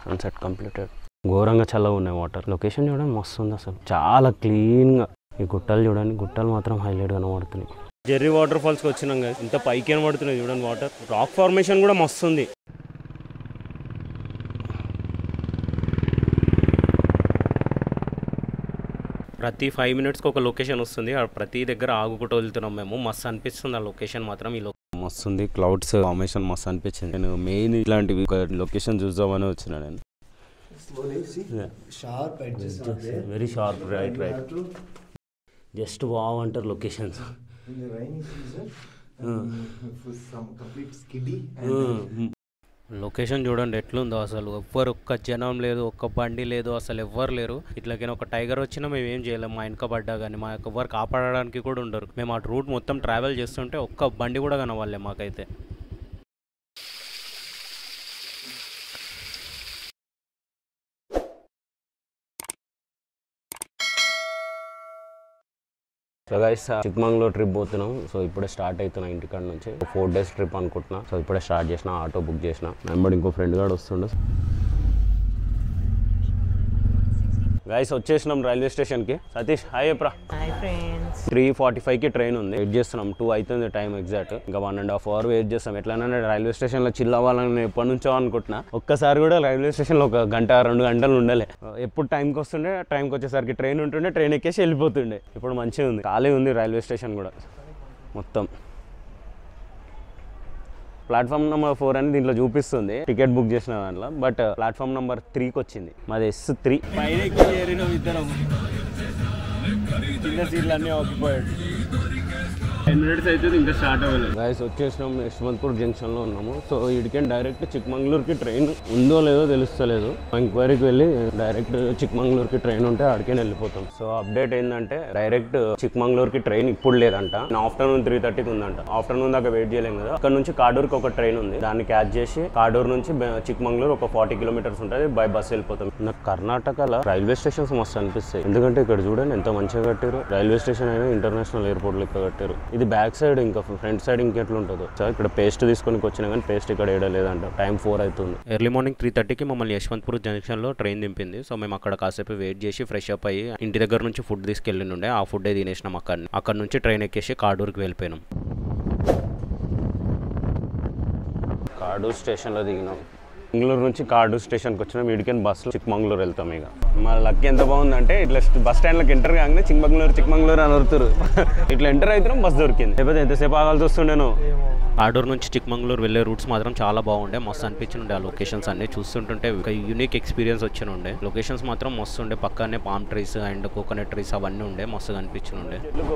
Sunset completed ఘోరంగా చల్లగా ఉన్నాయి వాటర్ లొకేషన్ చూడండి మస్తు ఉంది అసలు చాలా క్లీన్గా ఈ గుట్టలు చూడండి గుట్టలు మాత్రం హైలైట్ కనబడుతున్నాయి జెర్రీ వాటర్ ఫాల్స్కి వచ్చినాం కదా ఇంత పైకి కనబడుతున్నాయి చూడండి వాటర్ రాక్ ఫార్మేషన్ కూడా మస్తు ఉంది ప్రతి ఫైవ్ మినిట్స్కి ఒక లొకేషన్ వస్తుంది ఆ ప్రతి దగ్గర ఆగుకుంటూ వెళ్తున్నాం మేము మస్తు అనిపిస్తుంది ఆ లొకేషన్ మాత్రం ఈ మస్తు ఉంది క్లౌడ్స్ ఫార్మేషన్ మస్తు అనిపించింది నేను మెయిన్ ఇట్లాంటివి ఒక లొకేషన్ చూద్దామని వచ్చిన నేను Slowly, see? Yeah. Sharp edges are there. Very sharp right And you right have to, just wow అంటారు locations in the rainy season, um, for some complete skiddy and location చూడండి ఎట్లుందో అసలు ఎవ్వరు ఒక్క జనం లేదు ఒక్క బండి లేదు అసలు ఎవ్వరు లేరు ఇట్లాగైనా ఒక టైగర్ వచ్చినా మేము ఏం చేయలేము మా వెనక పడ్డా కానీ మా ఎవ్వరు కాపాడడానికి కూడా ఉండరు మేము ఆ రూట్ మొత్తం ట్రావెల్ చేస్తుంటే ఒక్క బండి కూడా కనవాలే మాకైతే సో గైస్ చిక్మంగళూరు ట్రిప్ పోతున్నాం సో ఇప్పుడే స్టార్ట్ అవుతున్నా ఇంటికాడ నుంచి ఫోర్ డేస్ ట్రిప్ అనుకుంటున్నా సో ఇప్పుడే స్టార్ట్ చేసిన ఆటో బుక్ చేసిన మెంబర్ ఇంకో ఫ్రెండ్ గాడు వస్తుండే గైస్ వచ్చేసినాం రైల్వే స్టేషన్కి సతీష్ హాయ్ ఎప్రా హాయ్ ఫ్రెండ్స్ త్రీ ఫార్టీ ఫైవ్కి ట్రైన్ ఉంది వెయిట్ చేస్తున్నాం టూ అవుతుంది టైం ఎగ్జాక్ట్ ఇంకా one and half hour wait చేస్తాం ఎట్లైనా రైల్వే స్టేషన్లో చిల్ అవ్వాలని నేను ఎప్పటి నుంచో అనుకుంటున్నా ఒక్కసారి కూడా రైల్వే స్టేషన్లో ఒక గంట రెండు గంటలు ఉండలే ఎప్పుడు టైంకి వస్తుండే టైంకి వచ్చేసరికి ట్రైన్ ఉంటుండే ట్రైన్ ఎక్కేసి వెళ్ళిపోతుండే ఇప్పుడు మంచిగా ఉంది ఖాళీ ఉంది రైల్వే స్టేషన్ కూడా మొత్తం ప్లాట్ఫామ్ నెంబర్ ఫోర్ అని దీంట్లో చూపిస్తుంది టికెట్ బుక్ చేసిన దాంట్లో బట్ ప్లాట్ఫామ్ నెంబర్ త్రీకి వచ్చింది మాది ఎస్ త్రీ పైన చేరినాం ఇద్దరం కింద సీట్లు అన్నీ ఆకిపోయాడు టెన్ మినిట్స్ అయితే ఇంకా స్టార్ట్ అవ్వలేదు గైస్ వచ్చేసినాం యశ్వంత్పూర్ జంక్షన్లో ఉన్నాము సో ఇడికెన్ డైరెక్ట్ చిక్మంగళూరుకి ట్రైన్ ఉందో లేదో తెలుస్తలేదు ఎంక్వైరీకి వెళ్ళి డైరెక్ట్ చిక్మంగళూరుకి ట్రైన్ ఉంటే అడికే వెళ్ళిపోతాం సో అప్డేట్ ఏంటంటే డైరెక్ట్ చిక్మంగళూరుకి ట్రైన్ ఇప్పుడు లేదంట ఆఫ్టర్నూన్ త్రీ థర్టీకి ఉందంట ఆఫ్టర్నూన్ దాకా వెయిట్ చేయలేం కదా అక్కడ నుంచి కాడూరుకి ఒక ట్రైన్ ఉంది దాన్ని క్యాచ్ చేసి కాడూరు నుంచి బె- చిక్మంగళూరు ఒక ఫార్టీ కిలోమీటర్స్ ఉంటుంది బై బస్ వెళ్ళిపోతాం నాకు కర్ణాటకలో రైల్వే స్టేషన్స్ మస్తు అనిపిస్తాయి ఎందుకంటే ఇక్కడ చూడండి ఎంత మంచిగా కట్టారు రైల్వే స్టేషన్ అయినా ఇంటర్నేషనల్ ఎయిర్పోర్ట్ లెక్క కట్టారు ఇది బ్యాక్ సైడ్ ఇంకా ఫ్రంట్ సైడ్ ఇంకెట్లా ఉంటుందో సో ఇక్కడ పేస్ట్ తీసుకొని వచ్చినా కానీ పేస్ట్ ఇక్కడ ఏడా లేదంట టైం ఫోర్ అవుతుంది ఎర్లీ మార్నింగ్ త్రీ థర్టీకి మమ్మల్ని యశ్వంత్పూర్ జంక్షన్లో ట్రైన్ దింపింది సో మేము అక్కడ కాసేపు వెయిట్ చేసి ఫ్రెష్ అప్ అయ్యి ఇంటి దగ్గర నుంచి ఫుడ్ తీసుకెళ్ళిండే ఆ ఫుడ్ తినేసినాం అక్కడ అక్కడ నుంచి ట్రైన్ ఎక్కేసి కాడూరుకి వెళ్ళిపోయినాం కాడూరు స్టేషన్లో దిగినాం మంగళూరు నుంచి కాడూరు స్టేషన్కి వచ్చినాం ఇడికన్ బస్సులో చిక్మంగళూరు వెళ్తాం ఇక మా లక్ ఎంత బాగుందంటే ఇట్లా బస్ స్టాండ్లోకి ఎంటర్ కాగానే చిక్మంగళూరు చిక్మంగళూరు అని వరుతురు ఇట్లా ఎంటర్ అవుతున్నాం బస్ దొరికింది లేకపోతే ఎంతసేపు ఆగాల్సి వస్తుండేను ఆడూరు నుంచి చిక్మంగళూరు వెళ్ళే రూట్స్ మాత్రం చాలా బాగుండే మస్తు అనిపించిండే ఆ లొకేషన్స్ అన్ని చూస్తుంటుంటే ఒక యూనిక్ ఎక్స్పీరియన్స్ వచ్చిన ఉండే లొకేషన్స్ మాత్రం మస్తు ఉండే పక్కనే palm trees and coconut trees అవన్నీ ఉండే మస్తుగా అనిపించిన ఉండే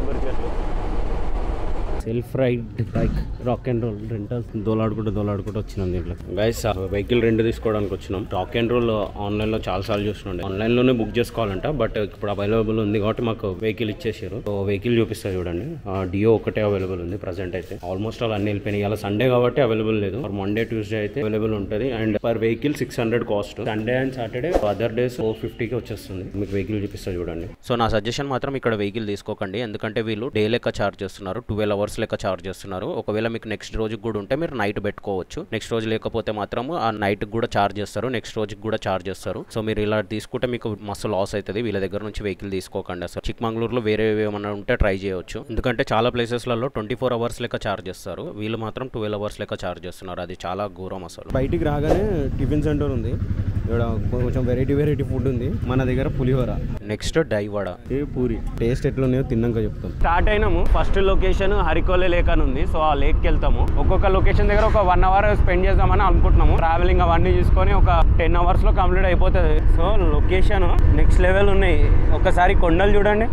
self ride bike rock and roll rentals దోలాడుకుంటూ దోలాడుకుంటూ వచ్చినాం దీంట్లో గైస్ వెహికల్ రెంట్ తీసుకోవడానికి వచ్చినాం రాక్ అండ్ రోల్ ఆన్లైన్లో చాలా సార్లు చూస్తుండే ఆన్లైన్లోనే బుక్ చేసుకోవాలంట బట్ ఇప్పుడు అవైలబుల్ ఉంది కాబట్టి మాకు వెహికల్ ఇచ్చేసారు సో వెహికల్ చూపిస్తా చూడండి డియో ఒకటే అవైలబుల్ ఉంది ప్రజెంట్ అయితే ఆల్మోస్ట్ ఆల్ అన్ని వెళ్ళిపోయినాయి ఇలా సండే కాబట్టి అవైలబుల్ లేదు ఫర్ మండే ట్యూస్డే అయితే అవైలబుల్ ఉంటుంది and per vehicle six hundred cost Sunday and Saturday other days four ఫిఫ్టీకి వచ్చేస్తుంది మీకు వెహికల్ చూపిస్తా చూడండి సో నా సజెషన్ మాత్రం ఇక్కడ వెహికల్ తీసుకోకండి ఎందుకంటే వీళ్ళు డే లెక్క చార్జ్ చేస్తున్నారు ట్వెల్వ్ అవర్స్ లెక్క చార్జ్ చేస్తున్నారు ఒకవేళ మీకు నెక్స్ట్ రోజుకి కూడా ఉంటే మీరు నైట్ పెట్టుకోవచ్చు నెక్స్ట్ రోజు లేకపోతే మాత్రం ఆ నైట్ కూడా చార్జ్ చేస్తారు నెక్స్ట్ రోజుకి కూడా చార్జ్ చేస్తారు సో మీరు ఇలా తీసుకుంటే మీకు మస్తు లాస్ అవుతుంది వీళ్ళ దగ్గర నుంచి వెహికల్ తీసుకోకండి అసలు చిక్మంగళూరులో వేరే ఏమైనా ఉంటే ట్రై చేయొచ్చు ఎందుకంటే చాలా ప్లేసెస్లలో ట్వంటీ ఫోర్ అవర్స్ లెక్క చార్జ్ చేస్తారు వీళ్ళు మాత్రం ట్వెల్వ్ అవర్స్ లెక్క చార్జ్ చేస్తున్నారు అది చాలా ఘోరం అసలు బయటికి రాగానే టిఫిన్ సెంటర్ ఉంది ఇక్కడ కొంచెం వెరైటీ వెరైటీ ఫుడ్ ఉంది మన దగ్గర పులిహోర నెక్స్ట్ డైవాడ ఏ పూరి టేస్ట్ ఎట్లున్నాయో తిన్నాక చెప్తాం స్టార్ట్ అయినాము ఫస్ట్ లొకేషన్ హరికోలే లేక్ అని ఉంది సో ఆ లేక్కి వెళ్తాము ఒక్కొక్క లొకేషన్ దగ్గర ఒక వన్ అవర్ స్పెండ్ చేద్దామని అనుకుంటున్నాము ట్రావెలింగ్ అవన్నీ చూసుకొని ఒక టెన్ అవర్స్లో కంప్లీట్ అయిపోతుంది సో లొకేషన్ నెక్స్ట్ లెవెల్ ఉన్నాయి ఒకసారి కొండలు చూడండి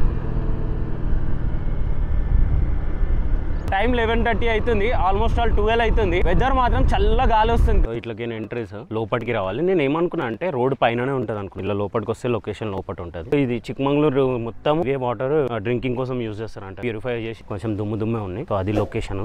టైం లెవెన్ థర్టీ అవుతుంది ఆల్మోస్ట్ ఆల్ ట్వెల్వ్ అవుతుంది వెదర్ మాత్రం చల్ల గాలి వస్తుంది ఇట్లకి ఎంట్రీస్ లోపలికి రావాలి నేను ఏమనుకున్నా అంటే రోడ్ పైననే ఉంటుంది అనుకున్నా ఇలా లోపలికి వస్తే లొకేషన్ లోపల ఉంటుంది ఇది చిక్మంగళూరు మొత్తం ఇవే వాటర్ డ్రింకింగ్ కోసం యూజ్ చేస్తారంట ప్యూరిఫై చేసి కొంచెం దుమ్ము దుమ్మే ఉన్నాయి సో అది లొకేషన్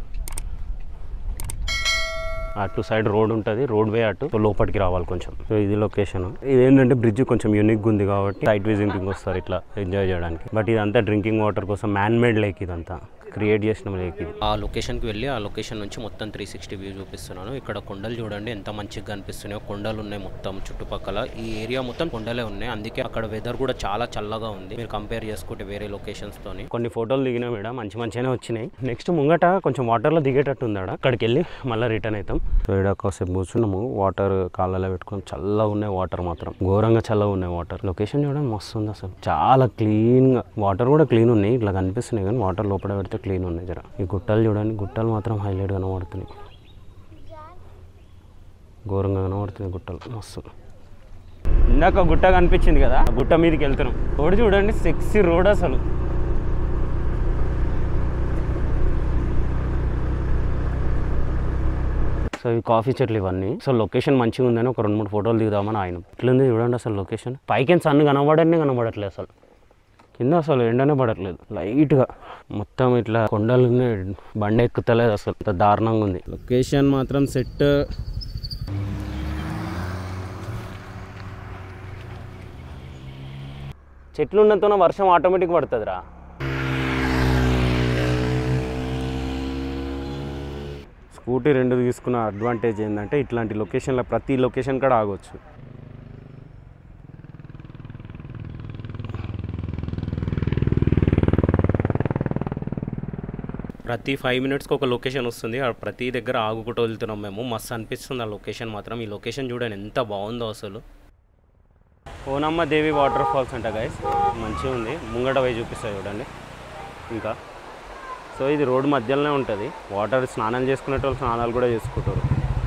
అటు సైడ్ రోడ్ ఉంటుంది రోడ్ వే అటు సో లోపలికి రావాలి కొంచెం సో ఇది లొకేషన్ ఇది ఏంటంటే బ్రిడ్జ్ కొంచెం యూనిక్ ఉంది కాబట్టి సైట్ విజిటింగ్ వస్తారు ఇట్లా ఎంజాయ్ చేయడానికి బట్ ఇదంతా డ్రింకింగ్ వాటర్ కోసం మ్యాన్ మేడ్ లేక్ ఇదంతా క్రియేట్ చేసిన లేక్ ఇది ఆ లొకేషన్కి వెళ్ళి ఆ లొకేషన్ నుంచి మొత్తం త్రీ సిక్స్టీ వ్యూ చూపిస్తున్నాను ఇక్కడ కొండలు చూడండి ఎంత మంచిగా కనిపిస్తున్నాయో కొండలు ఉన్నాయి మొత్తం చుట్టుపక్కల ఈ ఏరియా మొత్తం కొండలే ఉన్నాయి అందుకే అక్కడ వెదర్ కూడా చాలా చల్లగా ఉంది మీరు కంపేర్ చేసుకుంటే వేరే లొకేషన్స్ తోని కొన్ని ఫోటోలు దిగినా మేడం మంచి మంచిగానే వచ్చినాయి నెక్స్ట్ ముంగట కొంచెం వాటర్ లో దిగేటట్టు ఉంది ఆడ అక్కడికి వెళ్ళి మళ్ళీ రిటర్న్ అవుతాం సో ఇక్కడ కాసేపు కూర్చున్నాము వాటర్ కాళ్ళలో పెట్టుకుని చల్లగా ఉన్నాయి వాటర్ మాత్రం ఘోరంగా చల్లగా ఉన్నాయి వాటర్ లొకేషన్ చూడండి మస్తు ఉంది అసలు చాలా క్లీన్ గా వాటర్ కూడా క్లీన్ ఉన్నాయి ఇట్లా కనిపిస్తున్నాయి కానీ వాటర్ లోపల పెడితే క్లీన్ ఉన్నాయి జర ఈ గుట్టలు చూడండి గుట్టలు మాత్రం హైలైట్ కనబడుతున్నాయి ఘోరంగా కనబడుతున్నాయి గుట్టలు మస్తు ఇందాక గుట్ట కనిపించింది కదా ఆ గుట్ట మీదకి వెళ్తున్నాం రోడ్ చూడండి సెక్సీ రోడ్ అసలు సో ఇవి కాఫీ చెట్లు ఇవన్నీ సో లొకేషన్ మంచిగా ఉందని ఒక రెండు మూడు ఫోటోలు దిగుదామని ఆయన ఇట్లుంది చూడండి అసలు లొకేషన్ పైకి సన్ కనబడనే కనబడట్లేదు అసలు కింద అసలు ఎండనే పడట్లేదు లైట్గా మొత్తం ఇట్లా కొండలు ఉన్నాయి. బండి ఎక్కుతలేదు అసలు ఇంత దారుణంగా ఉంది లొకేషన్ మాత్రం సెట్ చెట్లు ఉన్నంతన వర్షం ఆటోమేటిక్ పడుతుందిరా స్కూటీ రెండు తీసుకున్న అడ్వాంటేజ్ ఏంటంటే ఇట్లాంటి లొకేషన్లో ప్రతి లొకేషన్ కూడా ఆగొచ్చు ప్రతి ఫైవ్ మినిట్స్కి ఒక లొకేషన్ వస్తుంది ఆ ప్రతి దగ్గర ఆగుకుంటూ వెళ్తున్నాం మేము మస్తు అనిపిస్తుంది ఆ లొకేషన్ మాత్రం ఈ లొకేషన్ చూడండి ఎంత బాగుందో అసలు కోనమ్మ దేవి వాటర్ ఫాల్స్ అంట గైస్ మంచిగా ఉంది ముంగట పోయి చూపిస్తాయి చూడండి ఇంకా సో ఇది రోడ్డు మధ్యలోనే ఉంటుంది వాటర్ స్నానం చేసుకునేటోళ్ళు స్నానాలు కూడా చేసుకుంటారు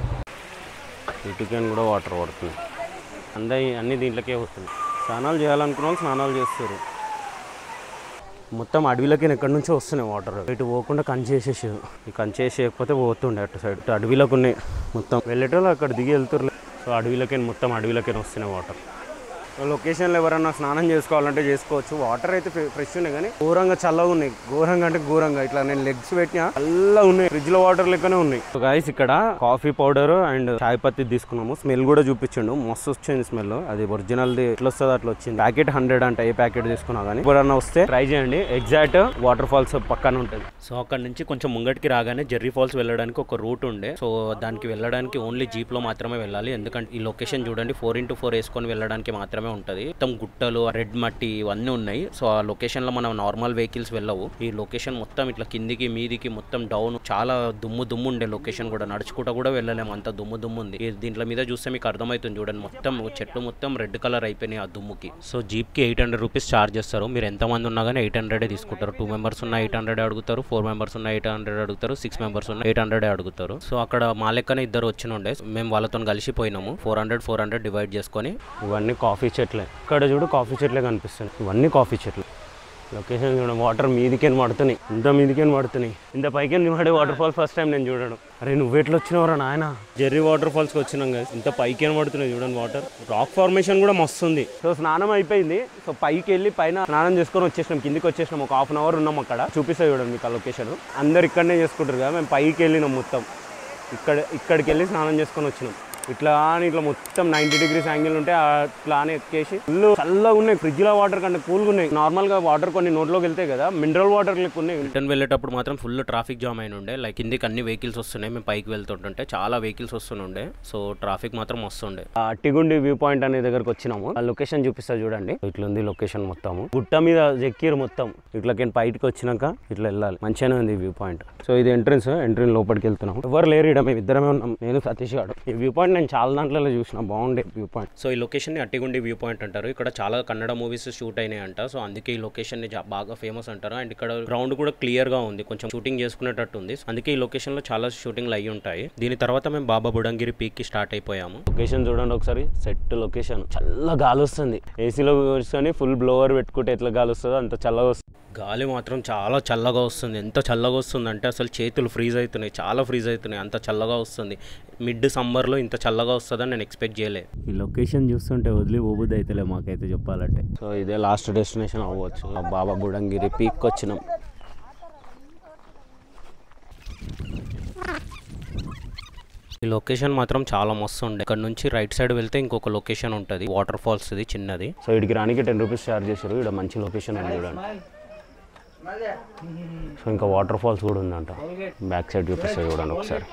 ఇటుకని కూడా వాటర్ పడుతుంది అందరి అన్ని దీంట్లోకే వస్తుంది స్నానాలు చేయాలనుకున్న వాళ్ళు స్నానాలు చేస్తారు మొత్తం అడవిలోకి ఎక్కడి నుంచో వస్తున్నాయి వాటర్ ఇటు పోకుండా కంచి వేసేసారు ఈ కంచి వేసేయకపోతే పోతుండే అటు సైడ్ ఇటు అడవిలోకి ఉన్నాయి మొత్తం వెళ్ళేటోళ్ళు అక్కడ దిగి వెళ్తారు సో అడవిలోకి మొత్తం అడవిలోకి వస్తున్నాయి వాటర్ లొకేషన్లో ఎవరన్నా స్నానం చేసుకోవాలంటే చేసుకోవచ్చు వాటర్ అయితే ఫ్రె- ఫ్రెష్ ఉన్నాయి కానీ ఘోరంగా చల్లగా ఉన్నాయి ఘోరంగా అంటే ఘోరంగా ఇట్లా నేను లెగ్స్ పెట్టినా చల్లగా ఉన్నాయి ఫ్రిడ్జ్ లో వాటర్ లెక్కనే ఉన్నాయి సో గైస్ ఇక్కడ కాఫీ పౌడర్ అండ్ చాయ్ పత్తి తీసుకున్నాము స్మెల్ కూడా చూపించండు మస్తు వచ్చింది స్మెల్ అది ఒరిజినల్ ది ఎట్లా వస్తుంది అట్లా వచ్చింది ప్యాకెట్ హండ్రెడ్ అంటే ఏ ప్యాకెట్ తీసుకున్నా కానీ ఎవరన్నా వస్తే ట్రై చేయండి ఎగ్జాక్ట్ వాటర్ ఫాల్స్ పక్కన ఉంటుంది సో అక్కడ నుంచి కొంచెం ముంగటికి రాగానే జెర్రీ ఫాల్స్ వెళ్ళడానికి ఒక రూట్ ఉండే సో దానికి వెళ్ళడానికి ఓన్లీ జీప్ లో మాత్రమే వెళ్ళాలి ఎందుకంటే ఈ లొకేషన్ చూడండి ఫోర్ ఇంటూ ఫోర్ వేసుకొని వెళ్ళడానికి మాత్రమే ఉంటుంది మొత్తం గుట్టలు రెడ్ మట్టి ఇవన్నీ ఉన్నాయి సో ఆ లొకేషన్ లో మనం నార్మల్ వెహికల్స్ వెళ్ళవు ఈ లొకేషన్ మొత్తం ఇట్లా కిందికి మీదికి మొత్తం డౌన్ చాలా దుమ్ము దుమ్ము ఉండే లొకేషన్ కూడా నడుచుకుంటా కూడా వెళ్ళలేము అంత దుమ్ము దుమ్ము ఉంది ఈ దీంట్లో మీద చూస్తే మీకు అర్థమవుతుంది చూడండి మొత్తం చెట్లు మొత్తం రెడ్ కలర్ అయిపోయినాయి ఆ దుమ్ముకి సో జీప్ కి ఎయిట్ హండ్రెడ్ రూపీస్ చార్జ్ చేస్తారు మీరు ఎంత మంది ఉన్నా కానీ ఎయిట్ హండ్రెడ్ తీసుకుంటారు టూ మెంబర్స్ ఉన్న ఎయిట్ హండ్రెడ్ అడుగుతారు ఫోర్ మెంబర్స్ ఉన్న ఎయిట్ హండ్రెడ్ అడుగుతారు సిక్స్ మెంబర్స్ ఉన్న ఎయిట్ హండ్రెడ్ అడుగుతారు సో అక్కడ మా లెక్కనే ఇద్దరు వచ్చిన ఉండే మేము వాళ్ళతో కలిసిపోయినాము four hundred four hundred divide చేసుకొని ఇవన్నీ కాఫీ చెట్లే ఇక్కడ చూడు కాఫీ చెట్లే కనిపిస్తున్నాయి ఇవన్నీ కాఫీ చెట్లు లొకేషన్ చూడండి వాటర్ మీదికేని పడుతున్నాయి ఇంత మీదికేని పడుతున్నాయి ఇంత పైకి పడే వాటర్ ఫాల్ ఫస్ట్ టైం నేను చూడడం అరే నువ్వు ఎట్లా వచ్చినవరా నాయన జెర్రీ వాటర్ ఫాల్స్కి వచ్చినాం కదా ఇంత పైకేని పడుతున్నాయి చూడండి వాటర్ రాక్ ఫార్మేషన్ కూడా మస్తు ఉంది సో స్నానం అయిపోయింది సో పైకి వెళ్ళి పైన స్నానం చేసుకొని వచ్చేసినాం కిందికి వచ్చేసినాం ఒక హాఫ్ అన్ అవర్ ఉన్నాం అక్కడ చూపిస్తా చూడండి మీకు ఆ లొకేషన్ అందరు ఇక్కడనే చేసుకుంటారు కదా మేము పైకి వెళ్ళినాం మొత్తం ఇక్కడ ఇక్కడికి వెళ్ళి స్నానం చేసుకొని వచ్చినాం ఇట్లా అని ఇట్లా మొత్తం నైంటీ డిగ్రీస్ యాంగిల్ ఉంటే అట్లా అని ఎక్కేసి ఫుల్ చల్లగా ఉన్నాయి ఫ్రిడ్జ్ లో వాటర్ కంటే కూల్గా ఉన్నాయి నార్మల్ గా వాటర్ కొన్ని నోట్లోకి వెళ్తాయి కదా మినరల్ వాటర్ లెక్క ఉన్నాయి రిటర్న్ వెళ్ళేటప్పుడు మాత్రం ఫుల్ ట్రాఫిక్ జామ్ అయిన ఉండే లైక్ కిందికి అన్ని వెహికల్స్ వస్తున్నాయి మేము పైకి వెళ్తుంటుంటే చాలా వెహికల్స్ వస్తుండే సో ట్రాఫిక్ మాత్రం వస్తుండే అట్టిగుండి వ్యూ పాయింట్ అనే దగ్గరకు వచ్చినాము ఆ లొకేషన్ చూపిస్తా చూడండి ఇట్లా ఉంది లొకేషన్ మొత్తము గుట్ట మీద ఎక్కిరు మొత్తం ఇట్లా పైకి వచ్చినాక ఇట్లా వెళ్ళాలి మంచిగానే ఉంది వ్యూ పాయింట్ సో ఇది ఎంట్రన్స్ ఎంట్రన్స్ లోపలికి వెళ్తున్నాం ఎవరు లేరు ఇక్కడ మేము ఇద్దరమే ఉన్నాం నేను సతీష్ గాడు ఈ వ్యూ పాయింట్ నేను చాలా దాంట్లో చూసిన బాగుండే వ్యూ పాయింట్ సో ఈ లొకేషన్ ని అట్టిగుండి వ్యూ పాయింట్ అంటారు ఇక్కడ చాలా కన్నడ మూవీస్ షూట్ అయినాయి అంట సో అందుకే ఈ లొకేషన్ ని జా- బాగా ఫేమస్ అంటారు అండ్ ఇక్కడ గ్రౌండ్ కూడా క్లియర్ గా ఉంది కొంచెం షూటింగ్ చేసుకునేటట్టు ఉంది అందుకే ఈ లొకేషన్ లో చాలా షూటింగ్లు అయ్యి ఉంటాయి దీని తర్వాత మేము బాబా బుడంగిరి పీక్ కి స్టార్ట్ అయిపోయాము లొకేషన్ చూడండి ఒకసారి సెట్ లొకేషన్ చల్ల గాలి వస్తుంది ఏసీలో కూర్చొని ఫుల్ బ్లోవర్ పెట్టుకుంటే ఎట్లా గాలి వస్తుందో అంత చల్లగా వస్తుంది గాలి మాత్రం చాలా చల్లగా వస్తుంది ఎంత చల్లగా వస్తుంది అంటే అసలు చేతులు ఫ్రీజ్ అవుతున్నాయి చాలా ఫ్రీజ్ అవుతున్నాయి అంత చల్లగా వస్తుంది మిడ్ సమ్మర్లో ఇంత చల్లగా వస్తుందని నేను ఎక్స్పెక్ట్ చేయలే ఈ లొకేషన్ చూస్తుంటే వదిలి పోబుద్ది అయితేలే మాకైతే చెప్పాలంటే సో ఇదే లాస్ట్ డెస్టినేషన్ అవ్వచ్చు ఆ బాబా బుడంగిరి పీక్ వచ్చినాం ఈ లొకేషన్ మాత్రం చాలా మస్తు ఉండే ఇక్కడ నుంచి రైట్ సైడ్ వెళ్తే ఇంకొక లొకేషన్ ఉంటుంది వాటర్ ఫాల్స్ ఇది చిన్నది సో ఇడికి రానికి టెన్ రూపీస్ చార్జ్ చేశారు ఇక్కడ మంచి లొకేషన్ ఉంది చూడండి సో ఇంకా వాటర్ ఫాల్స్ కూడా ఉందంట బ్యాక్ సైడ్ చూపిస్తుంది చూడండి ఒకసారి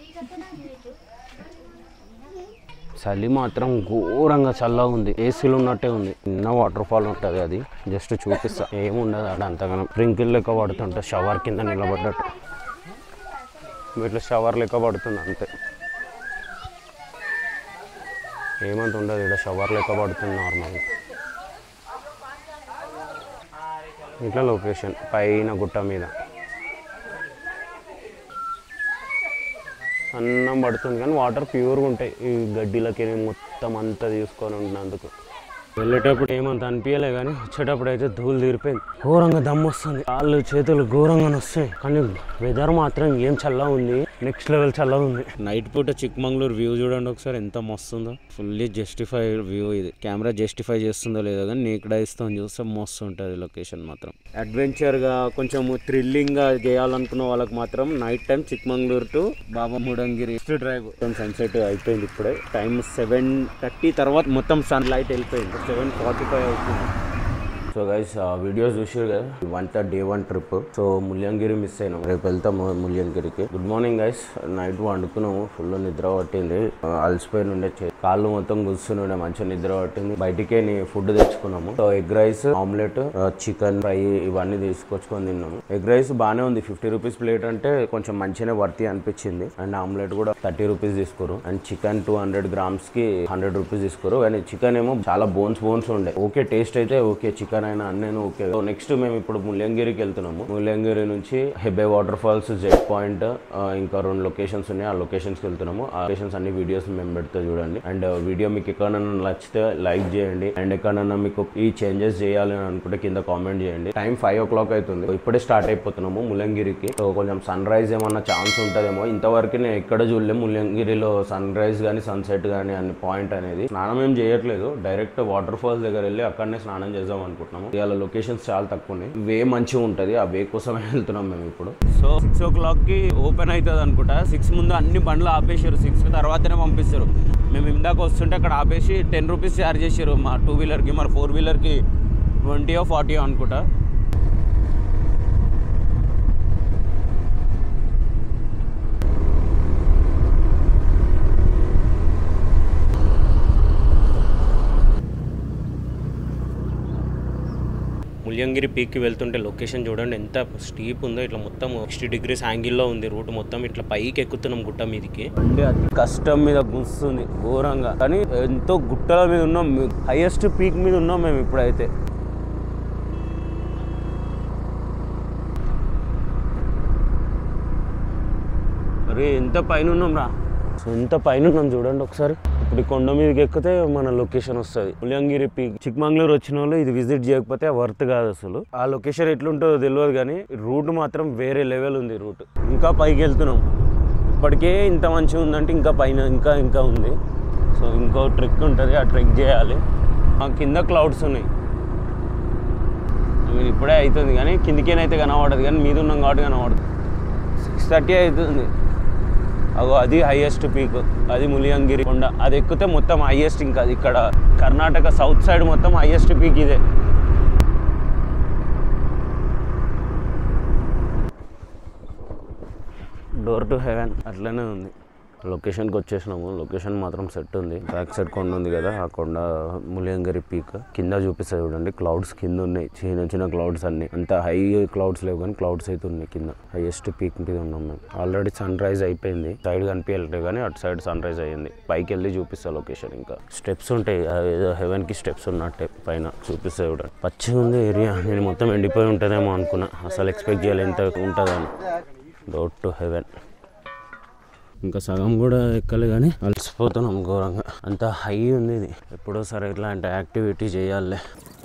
చలి మాత్రం ఘోరంగా చల్లగా ఉంది ఏసీలు ఉన్నట్టే ఉంది చిన్న వాటర్ ఫాల్ ఉంటుంది అది జస్ట్ చూపిస్తా ఏముండదు అక్కడ అంతగానో స్ప్రింకిల్ లెక్క పడుతుంటే షవర్ కింద నిలబడ్డట్టు ఇట్లా షవర్ లెక్క పడుతుంది అంతే ఏమంత ఉండదు ఇక్కడ షవర్ లెక్క పడుతుంది నార్మల్ ఇట్లా లొకేషన్ పైన గుట్ట మీద అన్నం పడుతుంది కానీ వాటర్ ప్యూర్గా ఉంటాయి ఈ గడ్డిలకి మొత్తం అంతా తీసుకొని ఉన్నందుకు వెళ్ళేటప్పుడు ఏమంత అనిపించలే కానీ వచ్చేటప్పుడు అయితే ధూళి తీరిపోయింది ఘోరంగా దమ్ము వస్తుంది కాళ్ళు చేతులు ఘోరంగా వస్తాయి కానీ వెదర్ మాత్రం ఏం చల్లగా ఉంది నెక్స్ట్ లెవెల్ చల్లగా ఉంది నైట్ పూట చిక్మంగళూరు వ్యూ చూడండి ఒకసారి ఎంత మస్తుందో ఫుల్లీ జస్టిఫై వ్యూ ఇది కెమెరా జస్టిఫై చేస్తుందో లేదో కానీ నీకు డైస్తో చూస్తే మస్తు ఉంటుంది లొకేషన్ మాత్రం అడ్వెంచర్గా కొంచెం థ్రిల్లింగ్గా చేయాలనుకున్న వాళ్ళకి మాత్రం night time Chikmagalur to Baba Mudangiri drive మొత్తం సన్సెట్ అయిపోయింది ఇప్పుడే టైం సెవెన్ థర్టీ తర్వాత మొత్తం సన్ లైట్ వెళ్ళిపోయింది సెవెన్ ఫార్టీ ఫైవ్ అవుతుంది సో గైస్ వీడియోస్ చూసారు కదా ఇవంతా day one trip so Mullayanagiri miss అయినాం రేపు వెళ్తాము ముల్యంగిరికి గుడ్ మార్నింగ్ గైస్ నైట్ వండుకున్నాము ఫుల్ నిద్ర పట్టింది ఆ, అలసిపోయి ఉండే చే- కాళ్ళు మొత్తం గుస్తుండే మంచిగా నిద్ర పట్టింది బయటికే ఫుడ్ తెచ్చుకున్నాము so egg rice omelette chicken fry ఇవన్నీ తీసుకొచ్చుకొని తిన్నాము ఎగ్ రైస్ బాగానే ఉంది ఫిఫ్టీ రూపీస్ ప్లేట్ అంటే కొంచెం మంచిగానే వర్తి అనిపించింది అండ్ ఆమ్లెట్ కూడా థర్టీ రూపీస్ తీసుకోరు and chicken two hundred grams కి హండ్రెడ్ రూపీస్ తీసుకోరు కానీ చికెన్ ఏమో చాలా బోన్స్ బోన్స్ ఉండే ఓకే టేస్ట్ అయితే ఓకే చికెన్ అయినా అన్నీ ఓకే నెక్స్ట్ మేము ఇప్పుడు ముల్యంగిరికి వెళ్తున్నాము ముల్యంగిరి నుంచి Hebbe water falls Z point ఇంకా రెండు లొకేషన్స్ ఉన్నాయి ఆ లొకేషన్స్ కి వెళ్తున్నాము ఆ లొకేషన్స్ అన్ని వీడియోస్ మేము పెడితే చూడండి అండ్ వీడియో మీకు ఎక్కడైనా నచ్చితే లైక్ చేయండి అండ్ ఎక్కడైనా మీకు ఈ చేంజెస్ చేయాలి అని అనుకుంటే కింద కామెంట్ చేయండి టైం ఫైవ్ ఓ క్లాక్ అవుతుంది ఇప్పుడే స్టార్ట్ అయిపోతున్నాము ముల్లంగిరికి సో కొంచెం సన్ రైజ్ ఏమన్నా ఛాన్స్ ఉంటుందేమో ఇంతవరకు నేను ఎక్కడ చూడలేము ముల్లంగిరిలో సన్ రైజ్ కానీ సన్సెట్ కానీ అనే పాయింట్ అనేది స్నానం ఏం చేయట్లేదు డైరెక్ట్ వాటర్ ఫాల్స్ దగ్గర వెళ్ళి అక్కడనే స్నానం చేద్దాం అనుకుంటున్నాము ఇవాళ లొకేషన్స్ చాలా తక్కువ ఉన్నాయి వే మంచిగా ఉంటుంది ఆ వే కోసమే వెళ్తున్నాం మేము ఇప్పుడు సో సిక్స్ ఓ క్లాక్ కి ఓపెన్ అవుతుంది అనుకుంటా సిక్స్ ముందు అన్ని బండ్లు ఆపేసారు సిక్స్ తర్వాతనే పంపిస్తారు మేము ఇందాక వస్తుంటే అక్కడ ఆపేసి టెన్ రూపీస్ ఛార్జ్ చేసారు మా టూ వీలర్కి మరి ఫోర్ వీలర్కి ట్వంటీయో ఫార్టీయో అనుకుంటా ముల్యంగిరి పీక్కి వెళ్తుంటే లొకేషన్ చూడండి ఎంత స్టీప్ ఉందో ఇట్లా మొత్తం సిక్స్టీ డిగ్రీస్ యాంగిల్లో ఉంది రూట్ మొత్తం ఇట్లా పైకి ఎక్కుతున్నాం గుట్ట మీదకి అంటే అతి కష్టం మీద గుస్తుంది ఘోరంగా కానీ ఎంతో గుట్టల మీద ఉన్నాం హైయెస్ట్ పీక్ మీద ఉన్నాం మేము ఇప్పుడైతే అరే ఎంత పైన ఉన్నాం రా సో ఎంత పైన ఉన్నాం చూడండి ఒకసారి ఇప్పుడు ఈ కొండ మీదకి ఎక్కితే మన లొకేషన్ వస్తుంది ముల్యంగిరి పీక్ చిక్మంగళూరు వచ్చిన వాళ్ళు ఇది విజిట్ చేయకపోతే వర్త్ కాదు అసలు ఆ లొకేషన్ ఎట్లుంటుందో తెలియదు కానీ రూట్ మాత్రం వేరే లెవెల్ ఉంది రూట్ ఇంకా పైకి వెళ్తున్నాం ఇప్పటికే ఇంత మంచిగా ఉందంటే ఇంకా పైన ఇంకా ఇంకా ఉంది సో ఇంకో ట్రెక్ ఉంటుంది ఆ ట్రెక్ చేయాలి ఆ కింద క్లౌడ్స్ ఉన్నాయి I mean, ఇప్పుడే అవుతుంది కానీ కిందికేనైతే కనబడదు కానీ మీద ఉన్నాం కాబట్టి కనబడదు సిక్స్ థర్టీ అవుతుంది అగో అది హైయెస్ట్ పీక్ అది ములియంగిరి కొండ అది ఎక్కితే మొత్తం హైయెస్ట్ ఇంకా అది ఇక్కడ కర్ణాటక సౌత్ సైడ్ మొత్తం హైయెస్ట్ పీక్ ఇదే డోర్ టు హెవెన్ అట్లనే ఉంది లొకేషన్కి వచ్చేసినాము లొకేషన్ మాత్రం సెట్ ఉంది బ్యాక్ సైడ్ కొండ ఉంది కదా ఆ కొండ ములియంగరి పీక్ కింద చూపిస్తుంది చూడండి క్లౌడ్స్ కింద ఉన్నాయి చిన్న చిన్న క్లౌడ్స్ అన్ని అంత హై క్లౌడ్స్ లేవు కానీ క్లౌడ్స్ అయితే ఉన్నాయి కింద హైయెస్ట్ పీక్ మీద ఉన్నాం మేము ఆల్రెడీ సన్ రైజ్ అయిపోయింది సైడ్ కనిపించలేదు కానీ అటు సైడ్ సన్ రైజ్ అయ్యింది పైకి వెళ్ళి చూపిస్తా లొకేషన్ ఇంకా స్టెప్స్ ఉంటాయి ఏదో హెవెన్ కి స్టెప్స్ ఉన్నట్టే పైన చూపిస్తాయి చూడండి పచ్చిగా ఉంది ఏరియా నేను మొత్తం ఎండిపోయి ఉంటుందేమో అనుకున్నా అసలు ఎక్స్పెక్ట్ చేయాలి ఎంత ఉంటుందని డోర్ టు హెవెన్ ఇంకా సగం కూడా ఎక్కలే కానీ అలసిపోతున్నాం ఘోరంగా అంత హై ఉంది ఇది ఎప్పుడో సరే ఇట్లాంటి యాక్టివిటీ చేయాలి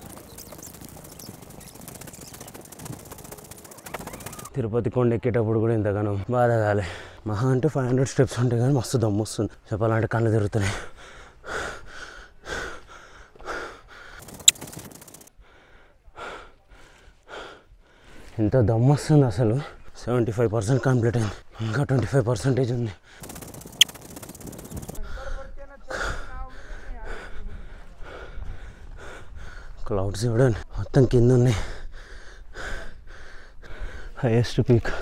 తిరుపతి కొండ ఎక్కేటప్పుడు కూడా ఇంతగానో బాధ కాలే మహా అంటే ఫైవ్ హండ్రెడ్ స్టెప్స్ ఉంటాయి కానీ మస్తు దమ్ము వస్తుంది చెప్పాలంటే కళ్ళు తిరుగుతున్నాయి ఎంత దమ్ము వస్తుంది అసలు సెవెంటీ ఫైవ్ పర్సెంట్ కంప్లీట్ అయింది ఇంకా ట్వంటీ ఫైవ్ పర్సెంటేజ్ ఉంది క్లౌడ్స్ చూడండి మొత్తం కింద ఉన్నాయి హైయెస్ట్ పీక్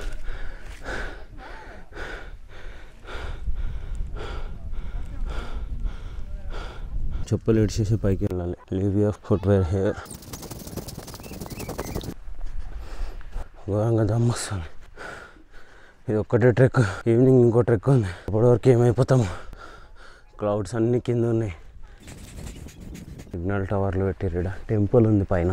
చెప్పులు ఇడిచేసి పైకి వెళ్ళాలి లీవ్ యూర్ ఫుట్వేర్ హెయిర్ ఘోరంగా దమ్మొస్తుంది ఇది ఒక్కటే ట్రెక్ ఈవినింగ్ ఇంకో ట్రెక్ ఉంది ఇప్పటివరకు ఏమైపోతాము క్లౌడ్స్ అన్నీ కింద ఉన్నాయి సిగ్నల్ టవర్లు పెట్టిర్రు టెంపుల్ ఉంది పైన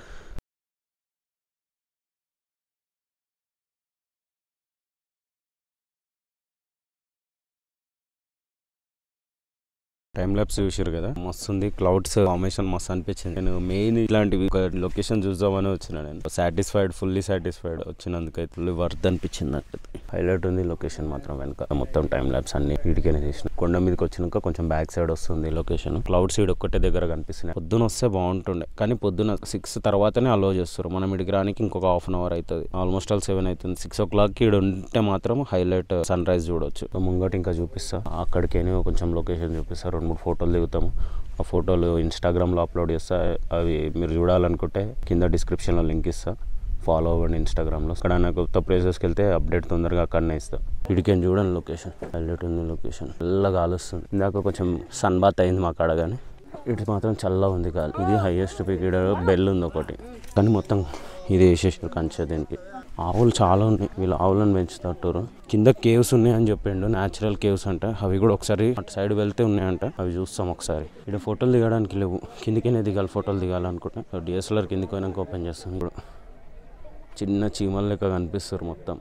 టైం ల్యాబ్స్ చూసారు కదా మస్తు ఉంది క్లౌడ్స్ ఫార్మేషన్ మస్తు అనిపించింది నేను మెయిన్ ఇలాంటివి ఒక లొకేషన్ చూద్దామని వచ్చిన నేను సాటిస్ఫైడ్ ఫుల్లీ సాటిస్ఫైడ్ వచ్చినందుకైతే ఫుల్లీ వర్త్ అనిపించింది నాకు హైలైట్ ఉంది లొకేషన్ మాత్రం వెనక మొత్తం టైం ల్యాబ్స్ అన్ని వీటికైనా చేసిన కొండ మీదకి వచ్చినాక కొంచెం బ్యాక్ సైడ్ వస్తుంది లొకేషన్ క్లౌడ్ సైడ్ ఒక్కటే దగ్గర కనిపిస్తున్నాయి పొద్దున వస్తే బాగుంటుండే కానీ పొద్దున సిక్స్ తర్వాతనే అలో చేస్తారు మనం ఇడికి రానికి ఇంకొక హాఫ్ అన్ అవర్ అవుతుంది ఆల్మోస్ట్ ఆల్ సెవెన్ అవుతుంది సిక్స్ ఓ క్లాక్కి ఇక్కడ ఉంటే మాత్రం హైలైట్ సన్ రైజ్ చూడొచ్చు ముంగట ఇంకా చూపిస్తా అక్కడికేనే కొంచెం లొకేషన్ చూపిస్తా రెండు మూడు ఫోటోలు దిగుతాము ఆ ఫోటోలు ఇన్స్టాగ్రామ్లో అప్లోడ్ చేస్తా అవి మీరు చూడాలనుకుంటే కింద డిస్క్రిప్షన్లో లింక్ ఇస్తా ఫాలో అవ్వండి ఇన్స్టాగ్రామ్లో అక్కడ నాకు కొత్త ప్లేసెస్కి వెళ్తే అప్డేట్ తొందరగా అక్కడనే ఇస్తా ఇడికేం చూడండి లొకేషన్ హైలైట్ ఉంది లొకేషన్ చల్లగా కాలుస్తుంది ఇందాక కొంచెం సన్ బాత్ అయింది మా కాడ కానీ ఇటు మాత్రం చల్లగా ఉంది కాదు ఇది హైయెస్ట్ పీక్ ఇక్కడ బెల్ ఉంది ఒకటి కానీ మొత్తం ఇది వేసేసారు కంచె దీనికి ఆవులు చాలా ఉన్నాయి వీళ్ళు ఆవులను పెంచుతారు కింద కేవ్స్ ఉన్నాయని చెప్పిండు న్యాచురల్ కేవ్స్ అంట అవి కూడా ఒకసారి అటు సైడ్ వెళ్తే ఉన్నాయంట అవి చూస్తాం ఒకసారి ఇక్కడ ఫోటోలు దిగడానికి లేవు కిందికైనా దిగాలి ఫోటోలు దిగాలనుకుంటే డిఎస్ఎల్ఆర్ కిందికి పోయినాక ఓపెన్ చేస్తాను ఇప్పుడు చిన్న చీమల లెక్క కనిపిస్తారు మొత్తం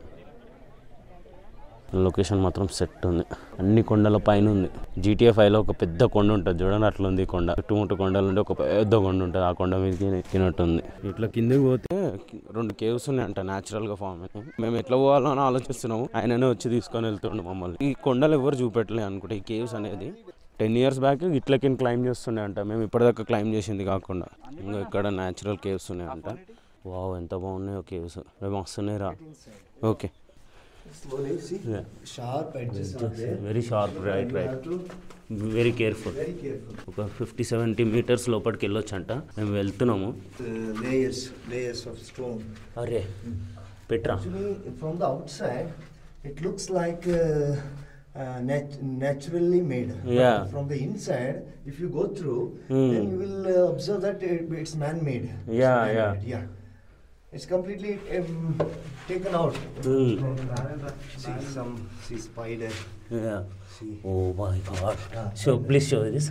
లొకేషన్ మాత్రం సెట్ ఉంది అన్ని కొండల పైన ఉంది జీటీఏ ఫైవ్లో ఒక పెద్ద కొండ ఉంటుంది చూడండి అట్లా ఉంది ఈ కొండ చుట్టుముట్టు కొండలు ఉంటే ఒక పెద్ద కొండ ఉంటుంది ఆ కొండ మీదకి ఎక్కినట్టుంది ఇట్లా కిందకి పోతే రెండు కేవ్స్ ఉన్నాయంట న్యాచురల్గా ఫామ్ అయినాయి మేము ఎట్లా పోవాలో అని ఆలోచిస్తున్నాము ఆయననే వచ్చి తీసుకొని వెళ్తుండే మమ్మల్ని ఈ కొండలు ఎవరు చూపెట్టలే అనుకుంటే ఈ కేవ్స్ అనేది టెన్ ఇయర్స్ బ్యాక్ ఇట్లకి క్లైమ్ చేస్తుండే అంట మేము ఇప్పటిదాకా క్లైమ్ చేసింది కాకుండా ఇంకా ఇక్కడ న్యాచురల్ కేవ్స్ ఉన్నాయంట వావ్ ఎంత బాగున్నాయో కేవ్స్ మస్తున్నాయి రా okay Slowly, see. Yeah. Sharp edges are there. Very sharp right You right have to very careful very careful. ఒక ఫిఫ్టీ సెవెంటీ మీటర్స్ లోపలికి వెళ్ళొచ్చంట మేము వెళ్తున్నాము The layers, layers of stone. అరే Petra Actually, from the outside, it looks like uh, uh, nat- naturally made. But Yeah. From the inside, if you go through, Hmm. then you will uh, observe that it, it's man-made. It's Yeah, man-made, yeah. It's completely um, taken out. Hmm. See some, see spider. See. Oh my god Yeah. Show please show this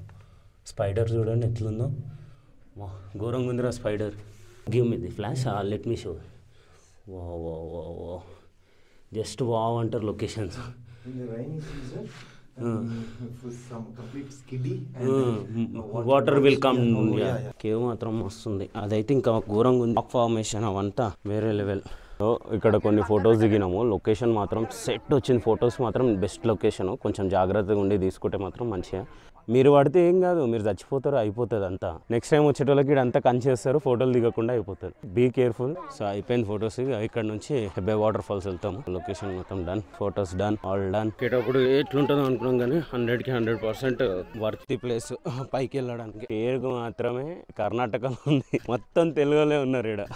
spider చూడండి ఎట్లుందో వా ఘోరంగా ఉందిరా spider give me the flash let me show wow wow wow wow just wow అంటారు locations In the rainy season, Hmm. um, for some complete skiddy and uh, water will come Yeah, oh, yeah, yeah. Cave మాత్రం వస్తుంది అదైతే ఇంకా ఘోరంగా ఉంది rock formation అవంతా వేరే level so ఇక్కడ కొన్ని ఫొటోస్ దిగినాము లొకేషన్ మాత్రం సెట్ వచ్చింది ఫొటోస్ మాత్రం బెస్ట్ లొకేషన్ కొంచెం జాగ్రత్తగా ఉండి తీసుకుంటే మాత్రం మంచిగా మీరు పడితే ఏం కాదు మీరు చచ్చిపోతారు అయిపోతుంది అంతా నెక్స్ట్ టైం వచ్చేటోళ్ళకి ఇదంతా కంచేస్తారు ఫోటోలు దిగకుండా అయిపోతుంది బీ కేర్ఫుల్ సో అయిపోయింది ఫొటోస్ ఇక్కడ నుంచి హెబ్బే వాటర్ ఫాల్స్ వెళ్తాము లొకేషన్ మొత్తం done photos done all done ఇక్కడప్పుడు ఎట్లుంటుందో అనుకున్నాం కానీ హండ్రెడ్కి హండ్రెడ్ పర్సెంట్ వర్తి ప్లేస్ పైకి వెళ్ళడానికి పేరుకు మాత్రమే కర్ణాటకలో ఉంది మొత్తం తెలుగులో ఉన్నారు ఇక్కడ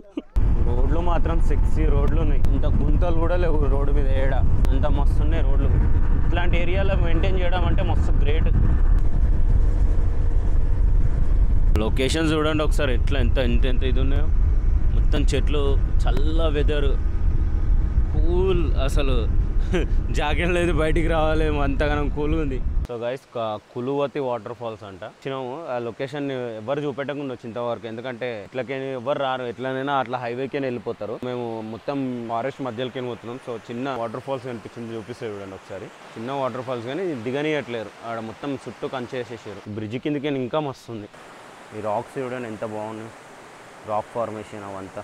రోడ్లు మాత్రం సెక్సీ రోడ్లు ఉన్నాయి ఇంత గుంతలు కూడా లేవు రోడ్డు మీద ఏడ అంత మస్తు ఉన్నాయి రోడ్లు ఇట్లాంటి ఏరియాలో మెయింటైన్ చేయడం అంటే మస్తు గ్రేట్ లొకేషన్ చూడండి ఒకసారి ఎట్లా ఎంత ఎంత ఎంత ఇది ఉన్నాయో మొత్తం చెట్లు చల్ల వెదర్ కూల్ అసలు జాకెట్ లేదు బయటికి రావాలి అంతగానం కూల్గా ఉంది so guys Kuluvati water falls అంట వచ్చినాము ఆ లొకేషన్ ఎవరు చూపెట్టకుండా వచ్చి ఇంతవరకు ఎందుకంటే ఇట్లకే ఎవరు రారు ఎట్లనైనా అట్లా హైవేకే వెళ్ళిపోతారు మేము మొత్తం ఫారెస్ట్ మధ్యలోకి పోతున్నాం సో చిన్న వాటర్ ఫాల్స్ కనిపించింది చూపిస్తే చూడండి ఒకసారి చిన్న వాటర్ ఫాల్స్ కానీ దిగనియట్లేరు ఆడ మొత్తం చుట్టూ కంచేసేసారు బ్రిడ్జ్ కిందకి ఇంకా మస్తు ఉంది ఈ రాక్స్ చూడండి ఎంత బాగున్నాయి రాక్ ఫార్మేషన్ అవంతా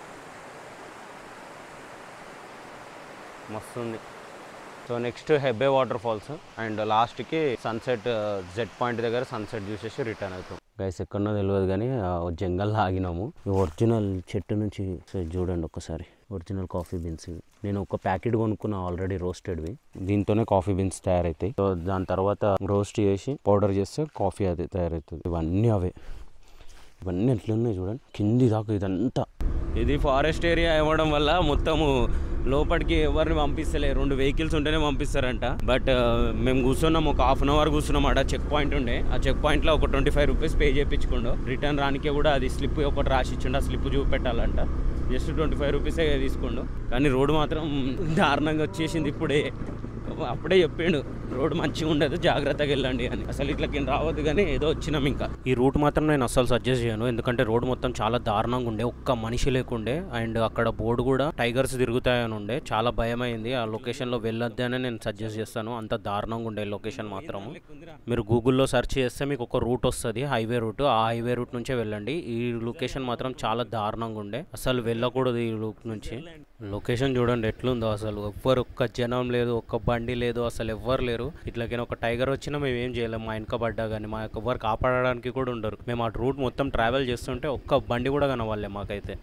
మస్తు ఉంది so next Hebbe water falls and లాస్ట్కి సన్సెట్ జెడ్ పాయింట్ దగ్గర సన్సెట్ చూసేసి రిటర్న్ అవుతాం గైస్ ఎక్కడో తెలియదు కానీ జంగల్లో ఆగినాము ఒరిజినల్ చెట్టు నుంచి సో ఇది చూడండి ఒకసారి ఒరిజినల్ కాఫీ బీన్స్ ఇవి నేను ఒక ప్యాకెట్ కొనుక్కున్నా ఆల్రెడీ రోస్టెడ్వి దీంతోనే కాఫీ బీన్స్ తయారవుతాయి సో దాని తర్వాత రోస్ట్ చేసి పౌడర్ చేస్తే కాఫీ అది తయారవుతుంది ఇవన్నీ అవే ఇవన్నీ ఎట్లున్నాయి చూడండి కింది దాకా ఇదంతా ఇది ఫారెస్ట్ ఏరియా ఇవ్వడం వల్ల మొత్తము లోపలికి ఎవరిని పంపిస్తలే రెండు వెహికల్స్ ఉంటేనే పంపిస్తారంట బట్ మేము కూర్చున్నాం ఒక హాఫ్ అన్ అవర్ కూర్చున్నాం ఆడ చెక్ పాయింట్ ఉండే ఆ చెక్ పాయింట్లో ఒక ట్వంటీ ఫైవ్ రూపీస్ పే చేయించుకోండు రిటర్న్ రానికే కూడా అది స్లిప్ ఒకటి రాసి ఇచ్చిండు ఆ స్లిప్ చూపెట్టాలంట జస్ట్ ట్వంటీ ఫైవ్ రూపీసే తీసుకోండు కానీ రోడ్డు మాత్రం దారుణంగా వచ్చేసింది ఇప్పుడే అప్పుడే చెప్పిండు రోడ్ మంచిగా ఉండదు జాగ్రత్తగా వెళ్ళండి అని అసలు ఇట్లకి రావద్దు కానీ ఏదో వచ్చినాం ఇంకా ఈ రూట్ మాత్రం నేను అస్సలు సజెస్ట్ చేయను ఎందుకంటే రోడ్ మొత్తం చాలా దారుణంగా ఉండే ఒక్క మనిషి లేకుండే అండ్ అక్కడ బోర్డు కూడా టైగర్స్ తిరుగుతాయని ఉండే చాలా భయమైంది ఆ లొకేషన్లో వెళ్ళొద్దు అని నేను సజెస్ట్ చేస్తాను అంత దారుణంగా ఉండే లొకేషన్ మాత్రం మీరు గూగుల్లో సెర్చ్ చేస్తే మీకు ఒక రూట్ వస్తుంది హైవే రూట్ ఆ హైవే రూట్ నుంచే వెళ్ళండి ఈ లొకేషన్ మాత్రం చాలా దారుణంగా ఉండే అసలు వెళ్ళకూడదు ఈ రూట్ నుంచి లొకేషన్ చూడండి ఎట్లుందో అసలు ఎవ్వరు ఒక్క జనం లేదు ఒక్క బండి లేదు అసలు ఎవ్వరు లేరు ఇట్లాగైనా ఒక టైగర్ వచ్చినా మేము ఏం చేయలేము మా వెనక పడ్డా కానీ మా ఎవ్వరు కాపాడడానికి కూడా ఉండరు మేము ఆ రూట్ మొత్తం ట్రావెల్ చేస్తుంటే ఒక్క బండి కూడా కనవాలే మాకైతే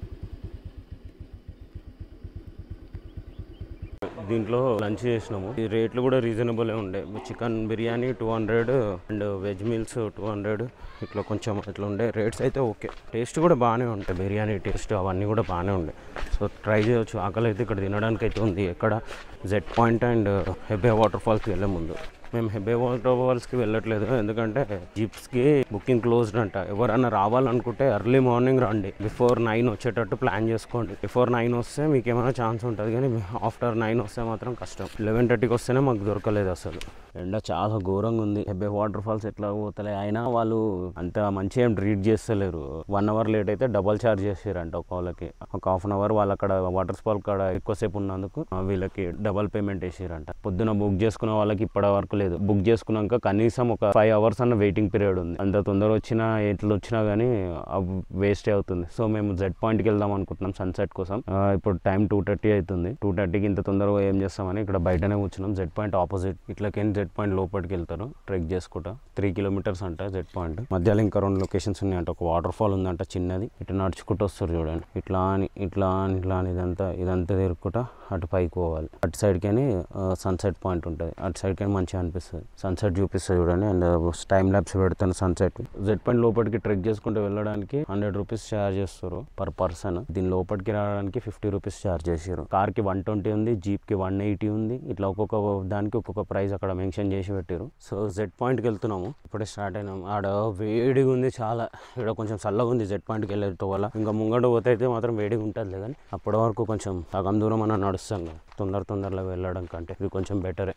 దీంట్లో లంచ్ చేసినాము ఈ రేట్లు కూడా రీజనబుల్ ఉండే chicken biryani two hundred and veg meals two hundred ఇట్లా కొంచెం ఇట్లా ఉండే రేట్స్ అయితే ఓకే టేస్ట్ కూడా బాగానే ఉంటాయి బిర్యానీ టేస్ట్ అవన్నీ కూడా బాగానే ఉండే సో ట్రై చేయొచ్చు ఆకలి అయితే ఇక్కడ తినడానికి అయితే ఉంది ఎక్కడ Z point and Hebbe water ఫాల్స్కి వెళ్ళే ముందు మేము హెబ్బే వాటర్ ఫాల్స్కి వెళ్ళట్లేదు ఎందుకంటే జీప్స్కి బుకింగ్ క్లోజ్డ్ అంట ఎవరన్నా రావాలనుకుంటే ఎర్లీ మార్నింగ్ రండి బిఫోర్ నైన్ వచ్చేటట్టు ప్లాన్ చేసుకోండి బిఫోర్ నైన్ వస్తే మీకు ఏమైనా ఛాన్స్ ఉంటుంది కానీ ఆఫ్టర్ నైన్ వస్తే మాత్రం కష్టం లెవెన్ థర్టీకి వస్తేనే మాకు దొరకలేదు అసలు ఎండ చాలా ఘోరంగా ఉంది హెబ్బే వాటర్ ఫాల్స్ ఎట్లా పోతలే అయినా వాళ్ళు అంత మంచిగా ఏం ట్రీట్ చేస్తలేరు వన్ అవర్ లేట్ అయితే డబల్ ఛార్జ్ చేసారంట ఒక వాళ్ళకి ఒక హాఫ్ అన్ అవర్ వాళ్ళు అక్కడ వాటర్ ఫాల్ కాడ ఎక్కువసేపు ఉన్నందుకు ఆ, వీళ్ళకి డబల్ పేమెంట్ వేసారంట పొద్దున బుక్ చేసుకున్న వాళ్ళకి ఇప్పటి వరకు లేదు బుక్ చేసుకున్నాక కనీసం ఒక ఫైవ్ అవర్స్ అన్న వెయిటింగ్ పీరియడ్ ఉంది అంత తొందర వచ్చినా ఎట్లా వచ్చినా కానీ వేస్ట్ అవుతుంది సో మేము జెడ్ పాయింట్కి వెళ్దాం అనుకుంటున్నాం సన్సెట్ కోసం ఆ, ఇప్పుడు టైం టూ థర్టీ అవుతుంది టూ థర్టీకి ఇంత తొందరగా ఏం చేస్తామని ఇక్కడ బయటనే కూర్చున్నాం జెడ్ పాయింట్ ఆపోజిట్ ఇట్లకేం జెడ్ పాయింట్ లోపలికి వెళ్తారు ట్రెక్ చేసుకుంటా త్రీ కిలోమీటర్స్ అంట జెడ్ పాయింట్ మధ్యలో ఇంకా రెండు లొకేషన్స్ ఉన్నాయంట ఒక వాటర్ ఫాల్ ఉందంట చిన్నది ఇటు నడుచుకుంటూ వస్తారు చూడండి ఇట్లా అని ఇట్లా అని ఇట్లా అని ఇదంతా ఇదంతా తిరుగుకుంటా అటు పైకి పోవాలి అటు సైడ్కి అని సన్సెట్ పాయింట్ ఉంటుంది అటు సైడ్కి అని మంచిగా అనిపిస్తుంది సన్సెట్ చూపిస్తుంది చూడండి అండ్ టైం ల్యాబ్స్ పెడతాను సన్సెట్ జెడ్ పాయింట్ లోపలికి ట్రెక్ చేసుకుంటూ వెళ్ళడానికి హండ్రెడ్ రూపీస్ ఛార్జ్ చేస్తారు పర్ పర్సన్ దీని లోపలికి రావడానికి ఫిఫ్టీ రూపీస్ ఛార్జ్ చేసారు కార్ కి వన్ ట్వంటీ ఉంది జీప్ కి వన్ ఎయిటీ ఉంది ఇట్లా ఒక్కొక్క దానికి ఒక్కొక్క ప్రైస్ అక్కడ మెన్షన్ చేసి పెట్టారు సో జెడ్ పాయింట్కి వెళ్తున్నాము ఇప్పుడే స్టార్ట్ అయినాము ఆడ వేడిగా ఉంది చాలా ఇక్కడ కొంచెం చల్లగా ఉంది జెడ్ పాయింట్కి వెళ్ళేట వల్ల ఇంకా ముంగట పోతే అయితే మాత్రం వేడిగా ఉంటుంది కానీ అప్పటి వరకు కొంచెం సగం దూరం అన్న నడుస్తాం కదా తొందర తొందరలో వెళ్ళడం కంటే ఇది కొంచెం బెటరే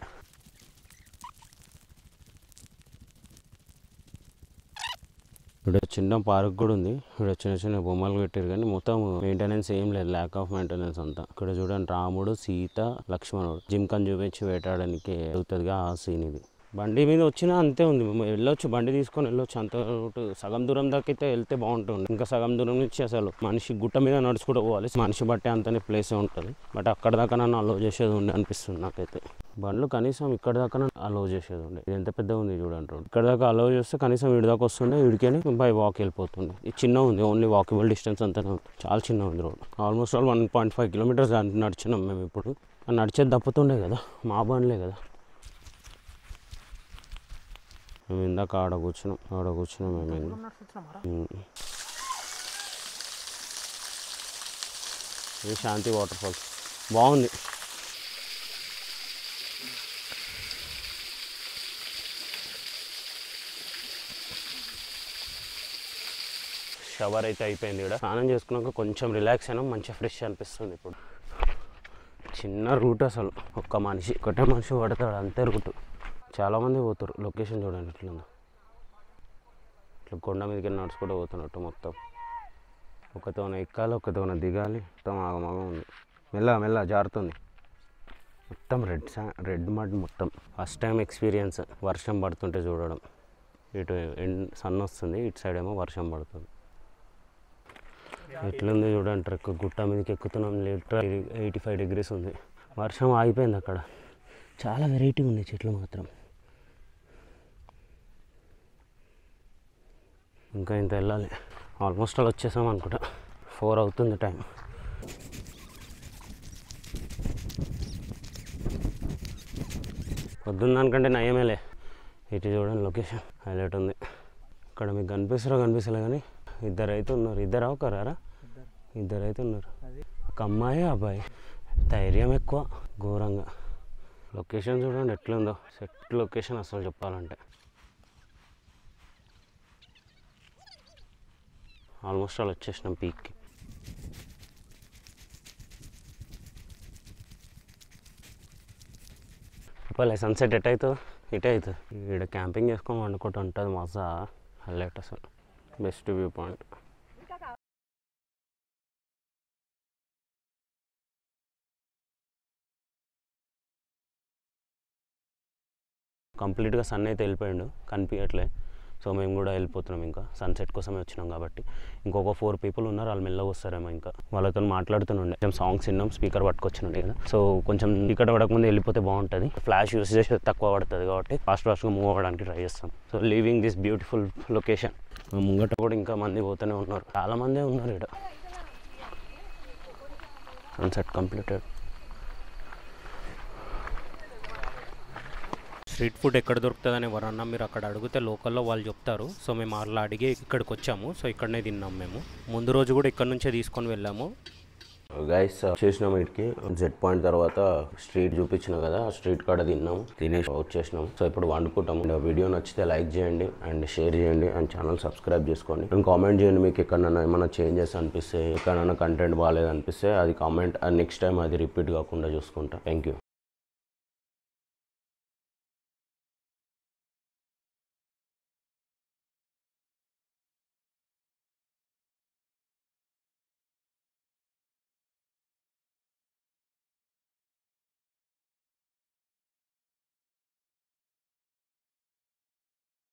ఇక్కడ చిన్న పార్క్ కూడా ఉంది ఇక్కడ చిన్న చిన్న బొమ్మలు పెట్టారు కానీ మొత్తం మెయింటెనెన్స్ ఏం లేదు ల్యాక్ ఆఫ్ మెయింటెనెన్స్ అంతా ఇక్కడ చూడండి రాముడు సీత లక్ష్మణుడు జింకన్ చూపించి వేటాడడానికి వెళ్తుందిగా ఆ సీన్ ఇది బండి మీద వచ్చినా అంతే ఉంది మేము వెళ్ళొచ్చు బండి తీసుకొని వెళ్ళొచ్చు అంత route సగం దూరం దాకా అయితే వెళ్తే బాగుంటుంది ఇంకా సగం దూరం నుంచి అసలు మనిషి గుట్ట మీద నడుచుకుంటూ పోవాలి మనిషి బట్టే అంతనే ప్లేసే ఉంటుంది బట్ అక్కడ దాకా నన్ను అలో చేసేది ఉండే అనిపిస్తుంది నాకైతే బండ్లు కనీసం ఇక్కడ దాకా అలో చేసేది ఉండే ఇది ఎంత పెద్దగా ఉంది చూడండి రోడ్ ఇక్కడ దాకా అలో చేస్తే కనీసం వీడి దాకా వస్తుండే వీడికని బై వాక్ వెళ్ళిపోతుంది ఇది చిన్న ఉంది ఓన్లీ వాకబుల్ డిస్టెన్స్ అంతానే ఉంది చాలా చిన్న ఉంది road almost all one point five kilometres నడిచినాం మేము ఇప్పుడు ఆ నడిచేది తప్పుతుండే కదా మా బండ్లే కదా మేము ఇందాక ఆడ కూర్చున్నాం ఆడ కూర్చున్నాం మేము ఇందాక. ఉమ్. ఇది శాంతి వాటర్ ఫాల్స్ బాగుంది షవర్ అయితే అయిపోయింది ఇక్కడ స్నానం చేసుకున్నాక కొంచెం రిలాక్స్ అయినా మంచిగా ఫ్రెష్ అనిపిస్తుంది ఇప్పుడు చిన్న రూట్ అసలు ఒక్క మనిషి ఒకటే మనిషి పడతాడు అంతే రూట్ చాలామంది పోతారు లొకేషన్ చూడండి ఇట్లా ఇట్లా కొండ మీదకి వెళ్ళి నడుచుకుంటూ పోతున్నట్టు మొత్తం ఒకతోన ఎక్కాలి ఒకతోన దిగాలి మొత్తం ఆగమాగం ఉంది మెల్ల మెల్ల జారుతుంది మొత్తం రెడ్ సా రెడ్ మడ్ మొత్తం ఫస్ట్ టైం ఎక్స్పీరియన్స్ వర్షం పడుతుంటే చూడడం ఇటు ఎండ్ సన్ వస్తుంది ఇటు సైడ్ ఏమో వర్షం పడుతుంది ఎట్లుంది చూడండి ట్రెక్ గుట్ట మీదకి ఎక్కుతున్నాం లీటర్ ఎయిటీ ఫైవ్ డిగ్రీస్ ఉంది వర్షం ఆగిపోయింది అక్కడ చాలా వెరైటీ ఉంది చెట్లు మాత్రం ఇంకా ఇంత వెళ్ళాలి ఆల్మోస్ట్ అలా వచ్చేసాం అనుకుంటా ఫోర్ అవుతుంది టైం పొద్దున్న దానికంటే నయమేలే ఇటు చూడండి లొకేషన్ హైలైట్ ఉంది ఇక్కడ మీకు కనిపిస్తారో కనిపిస్తలే కానీ ఇద్దరు అయితే ఉన్నారు ఇద్దరా ఒకరారా ఇద్దరైతే ఉన్నారు ఒక అమ్మాయి అబ్బాయి ధైర్యం ఎక్కువ ఘోరంగా లొకేషన్ చూడండి ఎట్లుందో సెట్ లొకేషన్ అసలు చెప్పాలంటే ఆల్మోస్ట్ అలా వచ్చేసినాం పీక్కి చెప్పలే సన్సెట్ ఎట్ అవుతుందో ఇటే అవుతుంది ఇక్కడ క్యాంపింగ్ చేసుకొని వండుకుంటూ ఉంటుంది మజా హైలైట్ అసలు బెస్ట్ వ్యూ పాయింట్ కంప్లీట్గా సన్ అయితే వెళ్ళిపోయాడు కనిపించట్లే సో మేము కూడా వెళ్ళిపోతున్నాం ఇంకా సన్సెట్ కోసమే వచ్చినాం కాబట్టి ఇంకొక ఫోర్ పీపుల్ ఉన్నారు వాళ్ళు మెల్లగా వస్తారేమో ఇంకా వాళ్ళతో మాట్లాడుతుండే కొంచెం సాంగ్స్ విన్నాం స్పీకర్ పట్టుకొచ్చినండి కదా సో కొంచెం ఇక్కడ పడకముందు వెళ్ళిపోతే బాగుంటుంది ఫ్లాష్ యూస్ చేసి తక్కువ పడుతుంది కాబట్టి ఫాస్ట్ ఫాస్ట్గా మూవ్ అవ్వడానికి ట్రై చేస్తాం so leaving this beautiful location ముంగట కూడా ఇంకా మంది పోతూనే ఉన్నారు చాలా మందే ఉన్నారు ఇక్కడ సన్సెట్ కంప్లీటెడ్ స్ట్రీట్ ఫుడ్ ఎక్కడ దొరుకుతుందని ఎవరన్నా మీరు అక్కడ అడిగితే లోకల్లో వాళ్ళు చెప్తారు సో మేము అట్లా అడిగి ఇక్కడికి వచ్చాము సో ఇక్కడనే తిన్నాం మేము ముందు రోజు కూడా ఇక్కడ నుంచే తీసుకొని వెళ్ళాము గైస్ చేసినాం ఇటుకి జెడ్ పాయింట్ తర్వాత స్ట్రీట్ చూపించిన కదా ఆ స్ట్రీట్ కాడ తిన్నాము తినేసి వచ్చేసినాం సో ఇప్పుడు వండుకుంటాం వీడియో నచ్చితే లైక్ చేయండి అండ్ షేర్ చేయండి అండ్ ఛానల్ సబ్స్క్రైబ్ చేసుకోండి అండ్ కామెంట్ చేయండి మీకు ఎక్కడైనా ఏమైనా చేంజెస్ అనిపిస్తే ఎక్కడైనా కంటెంట్ బాగాలేదు అనిపిస్తే అది కామెంట్ నెక్స్ట్ టైం అది రిపీట్ కాకుండా చూసుకుంటా థ్యాంక్ యూ